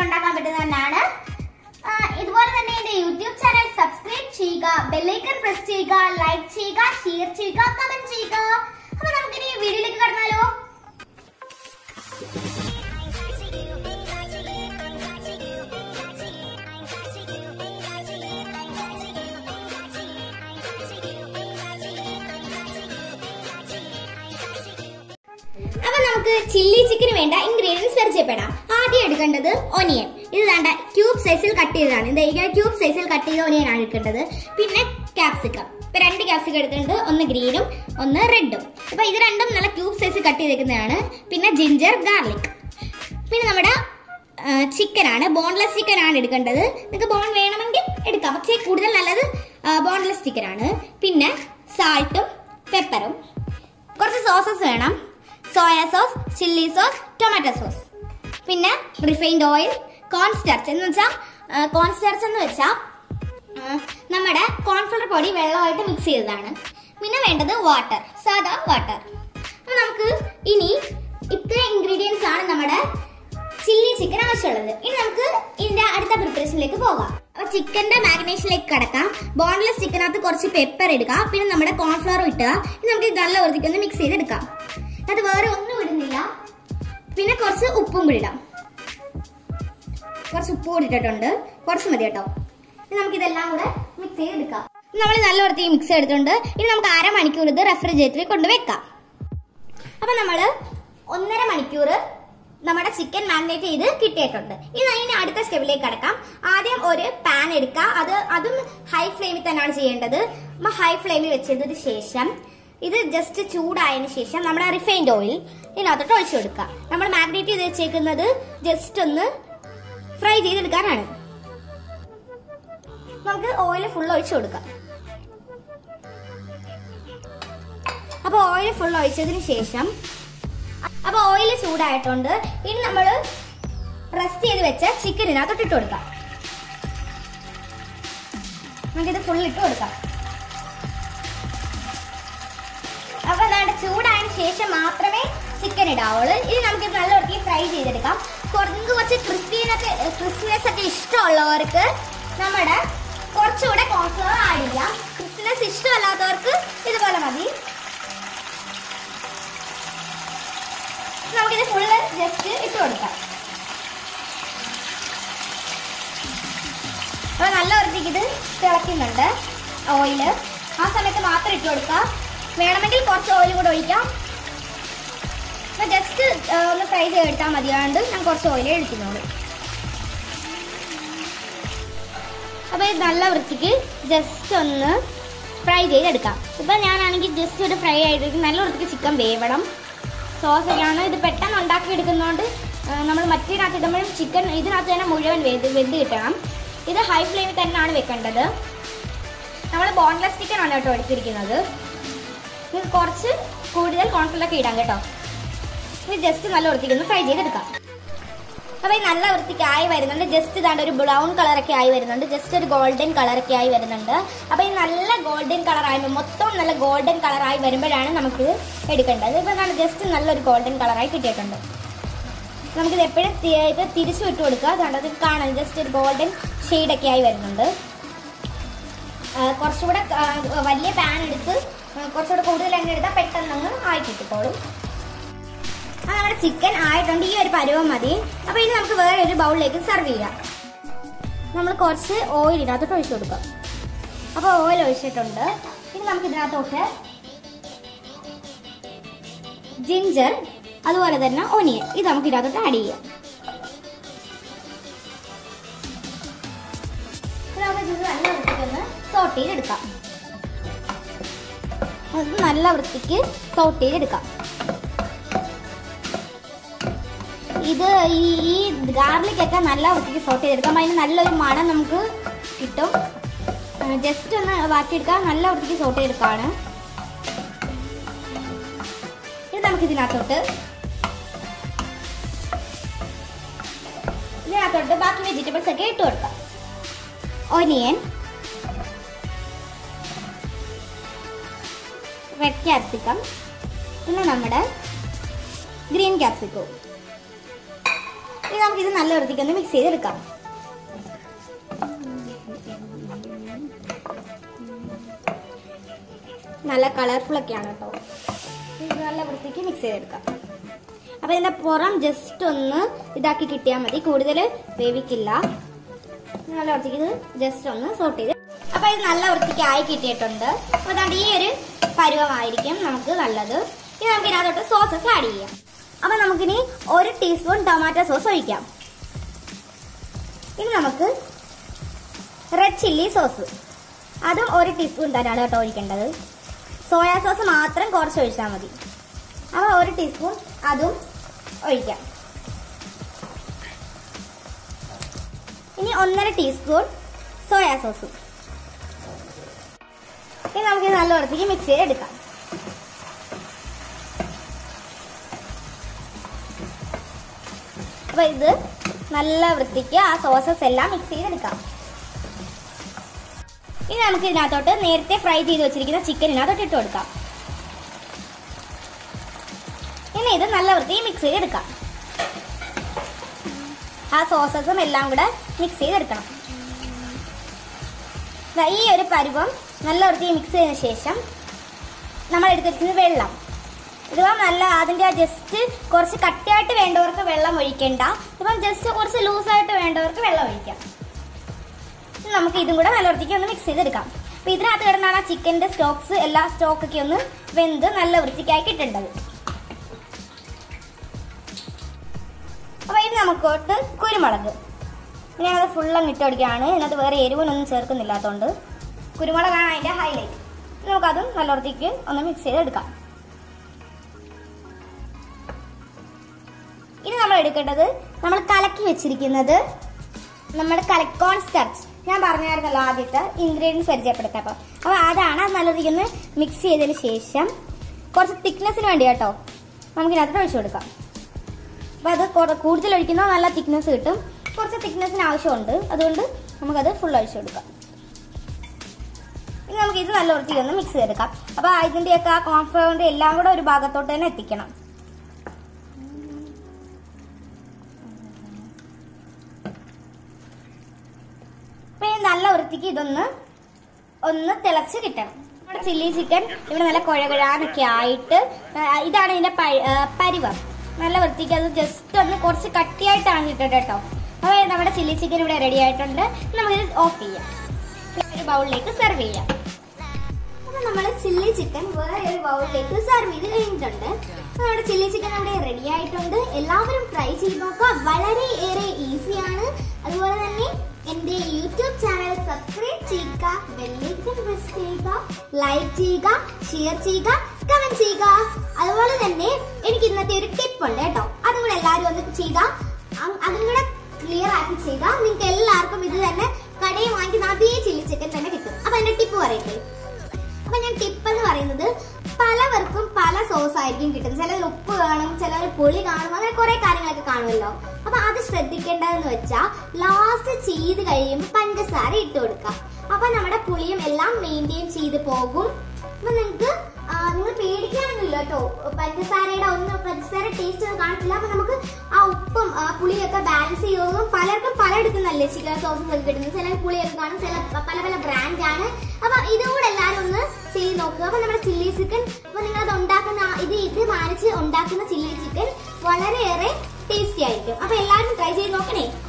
ഉണ്ടാക്കാൻ പറ്റുന്ന തന്നെയാണ് ആ, ഇതുപോലെ തന്നെ എന്റെ യൂട്യൂബ് ചാനൽ സബ്സ്ക്രൈബ് ചെയ്യുക ബെല്ലൈക്കൺ പ്രസ് ചെയ്യുക ലൈക്ക് ചെയ്യുക ഷെയർ ചെയ്യുക കമന്റ് ചെയ്യുക അപ്പൊ നമുക്കിനി വീഡിയോയിലേക്ക് കടന്നാലോ അപ്പൊ നമുക്ക് ചില്ലി ചിക്കന് വേണ്ട ഇൻഗ്രീഡിയൻസ് പരിചയപ്പെടാം ആദ്യം എടുക്കേണ്ടത് ഒനിയൻ ഇത് വേണ്ട ക്യൂബ് സൈസിൽ കട്ട് ചെയ്തതാണ് ഇത് ഇങ്ങനെ ക്യൂബ് സൈസിൽ കട്ട് ചെയ്ത ഒനിയൻ ആണ് എടുക്കേണ്ടത് പിന്നെ ക്യാപ്സിക്കം ഇപ്പൊ രണ്ട് ക്യാപ്സിക്കം എടുത്തിട്ടുണ്ട് ഒന്ന് ഗ്രീനും ഒന്ന് റെഡും അപ്പൊ ഇത് രണ്ടും നല്ല ക്യൂബ് സൈസിൽ കട്ട് ചെയ്തേക്കുന്നതാണ് പിന്നെ ജിഞ്ചർ ഗാർലിക് പിന്നെ നമ്മുടെ ചിക്കൻ ആണ് ബോൺലെസ് ചിക്കൻ ആണ് എടുക്കേണ്ടത് നിങ്ങൾക്ക് ബോൺ വേണമെങ്കിൽ എടുക്കാം പക്ഷേ കൂടുതൽ നല്ലത് ബോൺലെസ് ചിക്കൻ ആണ് പിന്നെ സാൾട്ടും പെപ്പറും കുറച്ച് സോസസ് വേണം soya sauce chilli sauce tomato sauce പിന്നെ റിഫൈൻഡ് ഓയിൽ കോൺ സ്റ്റാർച്ച് എന്ന് വെച്ചാൽ കോൺ സ്റ്റാർച്ച് എന്ന് വെച്ചാൽ നമ്മുടെ കോൺഫ്ലവർ പൊടി വെള്ളമായിട്ട് മിക്സ് ചെയ്തതാണ് പിന്നെ വേണ്ടത് വാട്ടർ സാധാ വാട്ടർ അപ്പൊ നമുക്ക് ഇനി ഇത്ര ഇൻഗ്രീഡിയൻസ് ആണ് നമ്മുടെ ചില്ലി ചിക്കൻ ആവശ്യമുള്ളത് ഇനി നമുക്ക് ഇതിന്റെ അടുത്ത പ്രിപ്പറേഷനിലേക്ക് പോകാം അപ്പൊ ചിക്കന്റെ മാരിനേഷനിലേക്ക് കടക്കാം ബോൺലെസ് ചിക്കനകത്ത് കുറച്ച് പെപ്പർ ഇടുക പിന്നെ നമ്മുടെ കോൺഫ്ലവർ ഇട്ടുക ഇനി നമുക്ക് ഇത് നല്ല വൃത്തിക്കൊന്ന് മിക്സ് ചെയ്തെടുക്കാം അത് വേറെ ഒന്നും ഇടുന്നില്ല പിന്നെ കുറച്ച് ഉപ്പും കൂടി ഇടാം കുറച്ച് ഉപ്പ് കൂടി ഇട്ടിട്ടുണ്ട് കുറച്ച് മതി കേട്ടോ ഇനി നമുക്ക് ഇതെല്ലാം കൂടെ മിക്സ് ചെയ്തെടുക്കാം നമ്മൾ നല്ല വൃത്തിക്ക് മിക്സ് ചെയ്തിട്ടുണ്ട് ഇനി നമുക്ക് അരമണിക്കൂർ ഇത് റെഫ്രിജറേറ്ററിൽ കൊണ്ട് വെക്കാം അപ്പൊ നമ്മള് ഒന്നര മണിക്കൂർ നമ്മുടെ ചിക്കൻ മാരിനേറ്റ് ചെയ്ത് കിട്ടിയിട്ടുണ്ട് ഇനി അതിന് അടുത്ത സ്റ്റെപ്പിലേക്ക് കടക്കാം ആദ്യം ഒരു പാൻ എടുക്കുക അത് അതും ഹൈ ഫ്ലെയിമിൽ തന്നെയാണ് ചെയ്യേണ്ടത് അപ്പൊ ഹൈ ഫ്ലെയിമിൽ വെച്ചതിന് ശേഷം ഇത് ജസ്റ്റ് ചൂടായതിനു ശേഷം നമ്മുടെ റിഫൈൻഡ് ഓയിൽ ഇതിനകത്തോട്ട് ഒഴിച്ചു കൊടുക്കുക നമ്മൾ മാരിനേറ്റ് ചെയ്ത് വെച്ചേക്കുന്നത് ജസ്റ്റ് ഒന്ന് ഫ്രൈ ചെയ്തെടുക്കാനാണ് നമുക്ക് ഓയിൽ ഫുൾ ഒഴിച്ചു കൊടുക്കാം അപ്പൊ ഓയിൽ ഫുൾ ഒഴിച്ചതിന് ശേഷം അപ്പൊ ഓയിൽ ചൂടായിട്ടുണ്ട് ഇനി നമ്മൾ റെസ്റ്റ് ചെയ്ത് വെച്ച ചിക്കൻ ഇതിനകത്തോട്ട് ഇട്ട് കൊടുക്കാം നമുക്കിത് ഫുൾ ഇട്ട് കൊടുക്കാം അപ്പൊ അതാണ്ട് ചൂടായതിനു ശേഷം മാത്രമേ ചിക്കൻ ഇടാവുള്ളൂ ഇനി നമുക്ക് നല്ല വൃത്തി ഫ്രൈ ചെയ്തെടുക്കാം കുറച്ച് കുറച്ച് ക്രിസ്പിനൊക്കെ ക്രിസ്പിനെസ് ഒക്കെ ഇഷ്ടമുള്ളവർക്ക് നമ്മുടെ കുറച്ചുകൂടെ കോൺഫ്ലവർ ആഡ് ചെയ്യാം ക്രിസ്പിനെസ് ഇഷ്ടമല്ലാത്തവർക്ക് ഇതുപോലെ മതി നമുക്കിത് ഫുള്ള് ജസ്റ്റ് ഇട്ട് കൊടുക്കാം അപ്പൊ നല്ല വൃത്തിക്ക് ഇത് തിളയ്ക്കുന്നുണ്ട് ഓയില് ആ സമയത്ത് മാത്രം ഇട്ട് കൊടുക്കാം വേണമെങ്കിൽ കുറച്ച് ഓയിൽ കൂടെ ഒഴിക്കാം അപ്പൊ ജസ്റ്റ് ഒന്ന് ഫ്രൈ ചെയ്തെടുത്താൽ മതിയാണ്ട് ഞാൻ കുറച്ച് ഓയിൽ എടുക്കുന്നുള്ളൂ അപ്പൊ ഇത് നല്ല വൃത്തിക്ക് ജസ്റ്റ് ഒന്ന് ഫ്രൈ ചെയ്തെടുക്കാം ഇപ്പൊ ഞാനാണെങ്കിൽ ജസ്റ്റ് ഒരു ഫ്രൈ ആയിട്ട് നല്ല വൃത്തിക്ക് ചിക്കൻ വേവണം സോസൊക്കെയാണ് ഇത് പെട്ടെന്ന് ഉണ്ടാക്കി എടുക്കുന്നതുകൊണ്ട് നമ്മൾ മറ്റേതിനകത്ത് ഇടുമ്പോഴും ചിക്കൻ ഇതിനകത്ത് തന്നെ മുഴുവൻ വെന്ത് വെന്ത് കിട്ടണം ഇത് ഹൈ ഫ്ലെയിമിൽ തന്നെയാണ് വെക്കേണ്ടത് നമ്മൾ ബോൺലെസ് ചിക്കൻ ആണ് കേട്ടോ എടുത്തിരിക്കുന്നത് ഇത് കുറച്ച് കൂടുതൽ കോൺഫിഡൻ്റ് ഇടാം കേട്ടോ ഇത് ജസ്റ്റ് നല്ല വൃത്തിക്കൊന്ന് ഫ്രൈ ചെയ്തെടുക്കാം അപ്പോൾ ഈ നല്ല വൃത്തിക്കായി വരുന്നുണ്ട് ജസ്റ്റ് ഇതാണ്ട് ഒരു ബ്രൗൺ കളറൊക്കെ ആയി വരുന്നുണ്ട് ജസ്റ്റ് ഒരു ഗോൾഡൻ കളറൊക്കെ ആയി വരുന്നുണ്ട് അപ്പോൾ ഈ നല്ല ഗോൾഡൻ കളർ ആയി മൊത്തം നല്ല ഗോൾഡൻ കളറായി വരുമ്പോഴാണ് നമുക്ക് എടുക്കേണ്ടത് ഇപ്പോൾ നല്ല ജസ്റ്റ് നല്ലൊരു ഗോൾഡൻ കളറായി കിട്ടിയിട്ടുണ്ട് നമുക്കിത് എപ്പോഴും ഇത് തിരിച്ചു വിട്ട് കൊടുക്കുക അതുകൊണ്ട് അത് കാണാൻ ജസ്റ്റ് ഒരു ഗോൾഡൻ ഷെയ്ഡൊക്കെ ആയി വരുന്നുണ്ട് ആ, കുറച്ചുകൂടെ ആ, വലിയ പാൻ എടുത്ത് ആ, കുറച്ചുകൂടെ കൂടുതൽ എണ്ണ എടുത്താൽ പെട്ടെന്ന് അങ്ങ് ആയി കിട്ടിക്കോളും ആ നമ്മുടെ ചിക്കൻ ആയിട്ടുണ്ട് ഈ ഒരു പരുവം മതി അപ്പൊ ഇനി നമുക്ക് വേറെ ഒരു ബൗളിലേക്ക് സെർവ് ചെയ്യാം നമ്മൾ കുറച്ച് ഓയിൽ ഇതിനകത്തോട്ട് ഒഴിച്ചു കൊടുക്കാം അപ്പോൾ ഓയിൽ ഒഴിച്ചിട്ടുണ്ട് ഇനി നമുക്ക് ഇതിനകത്തോട്ട് ജിഞ്ചർ അതുപോലെ തന്നെ ഒനിയൻ ഇത് നമുക്ക് ഇതിനകത്തോട്ട് ആഡ് ചെയ്യാം ഇനി നമുക്ക് ഇത് നല്ല വൃത്തിക്കൊന്ന് സോട്ട് ചെയ്തെടുക്കാം അത് നല്ല വൃത്തിക്ക് സോട്ട് ചെയ്തെടുക്കാം ഇത് ഈ ഈ ഗാർലിക് ഒക്കെ നല്ല വൃത്തിക്ക് സോട്ട് ചെയ്തെടുക്കാം അതിന് നല്ലൊരു മണം നമുക്ക് കിട്ടും ജസ്റ്റ് ഒന്ന് വാട്ടിയെടുക്കാം നല്ല വൃത്തിക്ക് സോട്ട് ചെയ്തെടുക്കാണ് ഇത് നമുക്ക് ഇതിനകത്തോട്ട് ഇതിനകത്തോട്ട് ബാക്കി വെജിറ്റബിൾസ് ഒക്കെ ഇട്ട് കൊടുക്കാം ഒനിയൻ റെഡ് ക്യാപ്സിക്കം പിന്നെ നമ്മുടെ ഗ്രീൻ ക്യാപ്സിക്കവും ഇനി നമുക്ക് ഇത് നല്ല വൃത്തിക്ക് ഒന്ന് മിക്സ് ചെയ്തെടുക്കാം നല്ല കളർഫുൾ ഒക്കെയാണ് കേട്ടോ ഇത് നല്ല വൃത്തിക്ക് മിക്സ് ചെയ്തെടുക്കാം അപ്പൊ ഇതിന്റെ പുറം ജസ്റ്റ് ഒന്ന് ഇതാക്കി കിട്ടിയാൽ മതി കൂടുതൽ വേവിക്കില്ല നല്ല വൃത്തിക്ക് ഇത് ജസ്റ്റ് ഒന്ന് സോട്ട് ചെയ്ത് അപ്പൊ ഇത് നല്ല വൃത്തിക്ക് ആയി കിട്ടിയിട്ടുണ്ട് അപ്പൊ അതാണ്ട് ഈ ഒരു പരുവമായിരിക്കും നമുക്ക് നല്ലത് ഇനി നമുക്ക് ഇതിനകത്തോട്ട് സോസസ് ആഡ് ചെയ്യാം അപ്പൊ നമുക്കിനി ഒരു ടീസ്പൂൺ ടൊമാറ്റോ സോസ് ഒഴിക്കാം ഇനി നമുക്ക് റെഡ് ചില്ലി സോസ് അതും ഒരു ടീസ്പൂൺ തന്നെയാണ് കേട്ടോ ഒഴിക്കേണ്ടത് സോയാ സോസ് മാത്രം കുറച്ച് ഒഴിച്ചാൽ മതി അപ്പോൾ ഒരു ടീസ്പൂൺ അതും ഒഴിക്കാം ഇനി ഒന്നര ടീസ്പൂൺ സോയാ സോസും ഇനി നമുക്ക് നല്ല വൃത്തിക്ക് മിക്സ് ചെയ്തെടുക്കാം അപ്പൊ ഇത് നല്ല വൃത്തിക്ക് ആ സോസസ് എല്ലാം മിക്സ് ചെയ്തെടുക്കാം ഇനി നമുക്ക് ഇതിനകത്തോട്ട് നേരത്തെ ഫ്രൈ ചെയ്ത് വെച്ചിരിക്കുന്ന ചിക്കൻ ഇതിനകത്തോട്ട് ഇട്ട് കൊടുക്കാം ഇനി ഇത് നല്ല വൃത്തി മിക്സ് ചെയ്തെടുക്കാം ആ സോസസും എല്ലാം കൂടെ മിക്സ് ചെയ്തെടുക്കണം ദാ ഈ ഒരു പരുവം നല്ല വൃത്തി മിക്സ് ചെയ്തതിന് ശേഷം നമ്മൾ എടുത്തിരിക്കുന്നത് വെള്ളം ഇതിപ്പം നല്ല അതിൻ്റെ ആ ജസ്റ്റ് കുറച്ച് കട്ടിയായിട്ട് വേണ്ടവർക്ക് വെള്ളം ഒഴിക്കണ്ട ഇപ്പം ജസ്റ്റ് കുറച്ച് ലൂസായിട്ട് വേണ്ടവർക്ക് വെള്ളം ഒഴിക്കാം ഇനി നമുക്ക് ഇതും കൂടെ നല്ല വൃത്തിക്ക് ഒന്ന് മിക്സ് ചെയ്തെടുക്കാം അപ്പൊ ഇതിനകത്ത് കിടന്നാണ് ആ ചിക്കൻ്റെ സ്റ്റോക്സ് എല്ലാ സ്റ്റോക്കൊക്കെ ഒന്ന് വെന്ത് നല്ല വൃത്തിക്കായി കിട്ടേണ്ടത് അപ്പൊ ഇനി നമുക്കോട്ട് കുരുമുളക് ഞാനത് ഫുൾ അങ്ങ് ഇട്ടടിക്കുകയാണ് ഇതിനകത്ത് വേറെ എരിവിനൊന്നും ചേർക്കുന്നില്ലാത്തതുകൊണ്ട് കുരുമുളകാണ് അതിന്റെ ഹൈലൈറ്റ് നമുക്കതും നല്ല വൃത്തിക്ക് ഒന്ന് മിക്സ് ചെയ്തെടുക്കാം ഇനി നമ്മൾ എടുക്കേണ്ടത് നമ്മൾ കലക്കി വെച്ചിരിക്കുന്നത് നമ്മുടെ കലക്കോൺ സ്റ്റാർച്ച് ഞാൻ പറഞ്ഞായിരുന്നല്ലോ ആദ്യത്തെ ഇൻഗ്രീഡിയൻസ് പരിചയപ്പെടുത്താം അപ്പോൾ അപ്പോൾ അതാണ് അത് നല്ല രീതിക്ക് ഒന്ന് മിക്സ് ചെയ്തതിന് ശേഷം കുറച്ച് തിക്നെസ്സിന് വേണ്ടി കേട്ടോ നമുക്കിനകത്ത് ഒഴിച്ചു കൊടുക്കാം അപ്പോൾ അത് കുറ- കൂടുതൽ ഒഴിക്കുമ്പോൾ നല്ല തിക്നെസ് കിട്ടും കുറച്ച് തിക്നെസ്സിന് ആവശ്യമുണ്ട് അതുകൊണ്ട് നമുക്കത് ഫുൾ ഒഴിച്ചു കൊടുക്കാം ഇനി നമുക്ക് ഇത് നല്ല വൃത്തിയിൽ ഒന്ന് മിക്സ് ചെയ്തെടുക്കാം അപ്പോൾ ഇതിൻ്റെയൊക്കെ ആ കോൺഫ്ലവറിൻ്റെ എല്ലാം കൂടെ ഒരു ഭാഗത്തോട്ട് തന്നെ എത്തിക്കണം അപ്പൊ ഈ നല്ല വൃത്തിക്ക് ഇതൊന്ന് ഒന്ന് തിളച്ച് കിട്ടണം നമ്മുടെ ചില്ലി ചിക്കൻ ഇവിടെ നല്ല കുഴകുഴാനൊക്കെ ആയിട്ട് ആ, ഇതാണ് ഇതിന്റെ പ- ആ, പരുവം നല്ല വൃത്തിക്ക് അത് ജസ്റ്റ് ഒന്ന് കുറച്ച് കട്ടിയായിട്ടാണ് കിട്ടുന്നത് കേട്ടോ അപ്പോൾ നമ്മുടെ ചില്ലി ചിക്കൻ ഇവിടെ റെഡി ആയിട്ടുണ്ട് നമുക്കിത് ഓഫ് ചെയ്യാം പിന്നെ ഒരു ബൗളിലേക്ക് സെർവ് ചെയ്യാം അപ്പൊ നമ്മൾ ചില്ലി ചിക്കൻ വേറെ ഒരു ബൗളിലേക്ക് സെർവ് ചെയ്ത് കഴിഞ്ഞിട്ടുണ്ട് അപ്പൊ നമ്മുടെ ചില്ലി ചിക്കൻ അവിടെ റെഡി ആയിട്ടുണ്ട് എല്ലാവരും ട്രൈ ചെയ്ത് നോക്കുക വളരെ ഏറെ ഈസിയാണ് അതുപോലെ തന്നെ എന്റെ യൂട്യൂബ് ചാനൽ സബ്സ്ക്രൈബ് ചെയ്യുക ബെല്ലൈക്കൺ പ്രസ് ചെയ്യുക ലൈക്ക് ചെയ്യുക ഷെയർ ചെയ്യുക കമന്റ് ചെയ്യുക അതുപോലെ തന്നെ എനിക്ക് ഇന്നത്തെ ഒരു ടിപ്പ് ഉണ്ട് കേട്ടോ അതും കൂടെ എല്ലാവരും ഒന്ന് ചെയ്താൽ അതും കൂടെ ക്ലിയർ ആക്കി ചെയ്താൽ നിങ്ങൾക്ക് എല്ലാവർക്കും ഇത് തന്നെ കടയിൽ വാങ്ങിക്കുന്ന അതേ ചില്ലി ചിക്കൻ തന്നെ കിട്ടും അപ്പൊ എന്റെ ടിപ്പ് പറയട്ടെ അപ്പൊ ഞാൻ ടിപ്പ് എന്ന് പറയുന്നത് പലവർക്കും പല സോസ് ആയിരിക്കും കിട്ടുന്നത് ചിലർ ഉപ്പ് കാണും ചിലർ പുളി കാണും അങ്ങനെ കുറെ കാര്യങ്ങളൊക്കെ കാണുമല്ലോ അപ്പൊ അത് ശ്രദ്ധിക്കേണ്ടതെന്ന് വെച്ചാൽ ലാസ്റ്റ് ചെയ്ത് കഴിയുമ്പോൾ പഞ്ചസാര ഇട്ട് കൊടുക്കാം അപ്പൊ നമ്മുടെ പുളിയും എല്ലാം മെയിൻറ്റെയിൻ ചെയ്ത് പോകും അപ്പൊ നിങ്ങൾക്ക് നിങ്ങൾ പേടിക്കാനൊന്നുമില്ല കേട്ടോ പഞ്ചസാരയുടെ ഒന്നും പഞ്ചസാര ടേസ്റ്റ് ഒന്നും കാണത്തില്ല അപ്പൊ നമുക്ക് ആ ഉപ്പും ആ, പുളിയൊക്കെ ബാലൻസ് ചെയ്തതും പലർക്കും പലയിടത്തുനിന്നല്ലേ ചിക്കൻ സോസസ് ഒക്കെ കിട്ടുന്നത് ചില പുളിയൊക്കെ കാണും ചില പല പല ബ്രാൻഡാണ് അപ്പൊ ഇതും കൂടെ എല്ലാവരും ഒന്ന് ചെയ്ത് നോക്കുക അപ്പൊ നമ്മുടെ ചില്ലി ചിക്കൻ അപ്പൊ നിങ്ങൾ അത് ഉണ്ടാക്കുന്ന ആ- ഇത് ഇത് മാനിച്ച് ഉണ്ടാക്കുന്ന ചില്ലി ചിക്കൻ വളരെയേറെ ടേസ്റ്റി ആയിരിക്കും അപ്പൊ എല്ലാവരും ട്രൈ ചെയ്ത് നോക്കണേ